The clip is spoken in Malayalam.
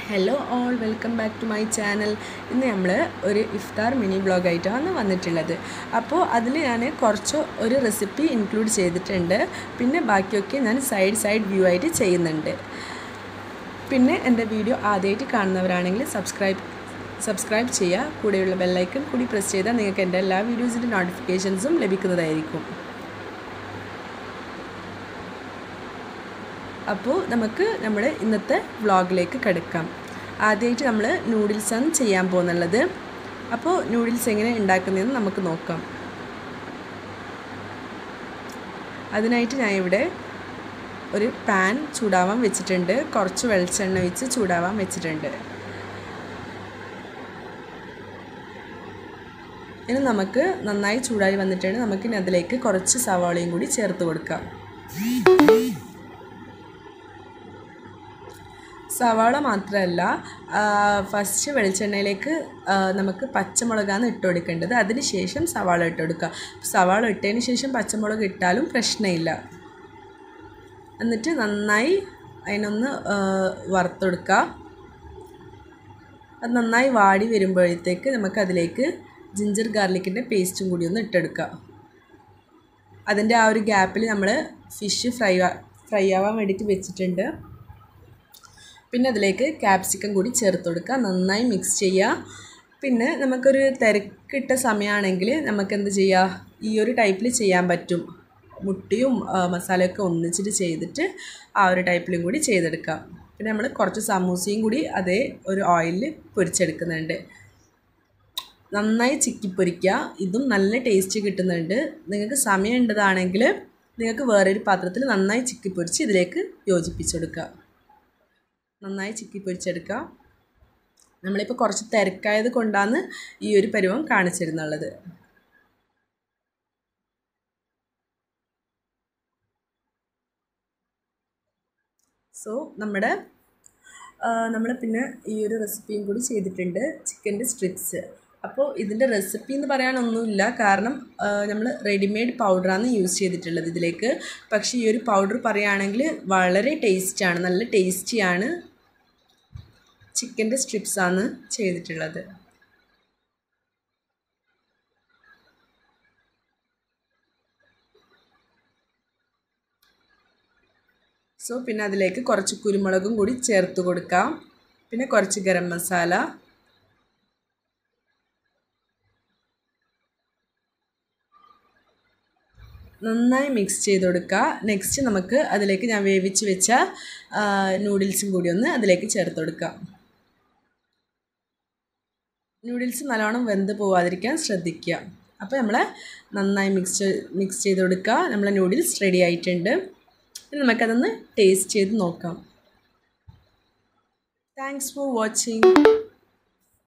hello all welcome back to my channel ഇന്ന് നമ്മൾ ഒരു ഇഫ്താർ മിനി ബ്ലോഗായിട്ടാണ് വന്നിട്ടുള്ളത് അപ്പോൾ അതിൽ ഞാൻ കുറച്ച് ഒരു റെസിപ്പി ഇൻക്ലൂഡ് ചെയ്തിട്ടുണ്ട് പിന്നെ ബാക്കിയൊക്കെ ഞാൻ സൈഡ് സൈഡ് വ്യൂ ആയിട്ട് ചെയ്യുന്നുണ്ട് പിന്നെ എൻ്റെ വീഡിയോ ആദ്യമായിട്ട് കാണുന്നവരാണെങ്കിൽ സബ്സ്ക്രൈബ് സബ്സ്ക്രൈബ് ചെയ്യുക കൂടെയുള്ള ബെല്ലൈക്കൺ കൂടി പ്രസ് ചെയ്താൽ നിങ്ങൾക്ക് എൻ്റെ എല്ലാ വീഡിയോസിൻ്റെ നോട്ടിഫിക്കേഷൻസും ലഭിക്കുന്നതായിരിക്കും അപ്പോൾ നമുക്ക് നമ്മുടെ ഇന്നത്തെ വ്ളോഗിലേക്ക് കിടക്കാം ആദ്യമായിട്ട് നമ്മൾ നൂഡിൽസാണ് ചെയ്യാൻ പോകുന്നുള്ളത് അപ്പോൾ നൂഡിൽസ് എങ്ങനെ ഉണ്ടാക്കുന്നതെന്ന് നമുക്ക് നോക്കാം അതിനായിട്ട് ഞാൻ ഇവിടെ ഒരു പാൻ ചൂടാവാൻ വെച്ചിട്ടുണ്ട് കുറച്ച് വെളിച്ചെണ്ണ ഒഴിച്ച് ചൂടാവാൻ വെച്ചിട്ടുണ്ട് ഇനി നമുക്ക് നന്നായി ചൂടായി വന്നിട്ടുണ്ട് നമുക്കിനി അതിലേക്ക് കുറച്ച് സവാളയും കൂടി ചേർത്ത് കൊടുക്കാം സവാള മാത്രമല്ല ഫസ്റ്റ് വെളിച്ചെണ്ണയിലേക്ക് നമുക്ക് പച്ചമുളകാണ് ഇട്ട് കൊടുക്കേണ്ടത് അതിന് ശേഷം സവാള ഇട്ട് കൊടുക്കുക സവാള ഇട്ടതിന് ശേഷം പച്ചമുളക് ഇട്ടാലും പ്രശ്നമില്ല എന്നിട്ട് നന്നായി അതിനൊന്ന് വറുത്തെടുക്കുക അത് നന്നായി വാടി വരുമ്പോഴത്തേക്ക് നമുക്ക് അതിലേക്ക് ജിഞ്ചർ ഗാർലിക്കിൻ്റെ പേസ്റ്റും കൂടി ഒന്ന് ഇട്ടെടുക്കുക അതിൻ്റെ ആ ഒരു ഗ്യാപ്പിൽ നമ്മൾ ഫിഷ് ഫ്രൈ ഫ്രൈ ആവാൻ വേണ്ടിയിട്ട് വെച്ചിട്ടുണ്ട് പിന്നെ അതിലേക്ക് ക്യാപ്സിക്കം കൂടി ചേർത്ത് കൊടുക്കുക നന്നായി മിക്സ് ചെയ്യുക പിന്നെ നമുക്കൊരു തിരക്കിട്ട സമയമാണെങ്കിൽ നമുക്ക് എന്ത് ചെയ്യുക ഈ ഒരു ടൈപ്പിൽ ചെയ്യാൻ പറ്റും മുട്ടിയും മസാലയൊക്കെ ഒന്നിച്ചിട്ട് ചെയ്തിട്ട് ആ ഒരു ടൈപ്പിലും കൂടി ചെയ്തെടുക്കാം പിന്നെ നമ്മൾ കുറച്ച് സമൂസയും കൂടി അതേ ഒരു ഓയിലിൽ പൊരിച്ചെടുക്കുന്നുണ്ട് നന്നായി ചിക്കി പൊരിക്കുക ഇതും നല്ല ടേസ്റ്റ് കിട്ടുന്നുണ്ട് നിങ്ങൾക്ക് സമയം ഉണ്ടതാണെങ്കിൽ നിങ്ങൾക്ക് വേറൊരു പാത്രത്തിൽ നന്നായി ചിക്കി പൊരിച്ച് ഇതിലേക്ക് യോജിപ്പിച്ചെടുക്കുക നന്നായി ചിക്കി പൊരിച്ചെടുക്കുക നമ്മളിപ്പോൾ കുറച്ച് തിരക്കായത് കൊണ്ടാണ് ഈ ഒരു പരുവം കാണിച്ചിരുന്നുള്ളത് സോ നമ്മുടെ നമ്മൾ പിന്നെ ഈ ഒരു റെസിപ്പിയും കൂടി ചെയ്തിട്ടുണ്ട് ചിക്കൻ്റെ സ്ട്രിപ്സ് അപ്പോൾ ഇതിൻ്റെ റെസിപ്പി എന്ന് പറയാനൊന്നുമില്ല കാരണം നമ്മൾ റെഡിമെയ്ഡ് പൗഡറാണ് യൂസ് ചെയ്തിട്ടുള്ളത് ഇതിലേക്ക് പക്ഷേ ഈ ഒരു പൗഡർ പറയുകയാണെങ്കിൽ വളരെ ടേസ്റ്റാണ് നല്ല ടേസ്റ്റിയാണ് ചിക്കൻ്റെ സ്ട്രിപ്സാണ് ചെയ്തിട്ടുള്ളത് സോ പിന്നെ അതിലേക്ക് കുറച്ച് കുരുമുളകും കൂടി ചേർത്ത് കൊടുക്കാം പിന്നെ കുറച്ച് ഗരം മസാല നന്നായി മിക്സ് ചെയ്ത് കൊടുക്കുക നെക്സ്റ്റ് നമുക്ക് അതിലേക്ക് ഞാൻ വേവിച്ച് വെച്ച നൂഡിൽസും കൂടി ഒന്ന് അതിലേക്ക് ചേർത്ത് കൊടുക്കുക നൂഡിൽസ് നല്ലോണം വെന്ത് പോവാതിരിക്കാൻ ശ്രദ്ധിക്കുക അപ്പോൾ നമ്മൾ നന്നായി മിക്സ് മിക്സ് ചെയ്ത് കൊടുക്കുക നമ്മളെ നൂഡിൽസ് റെഡി ആയിട്ടുണ്ട് ഇനി നമുക്കതൊന്ന് ടേസ്റ്റ് ചെയ്ത് നോക്കാം താങ്ക്സ് ഫോർ വാച്ചിങ്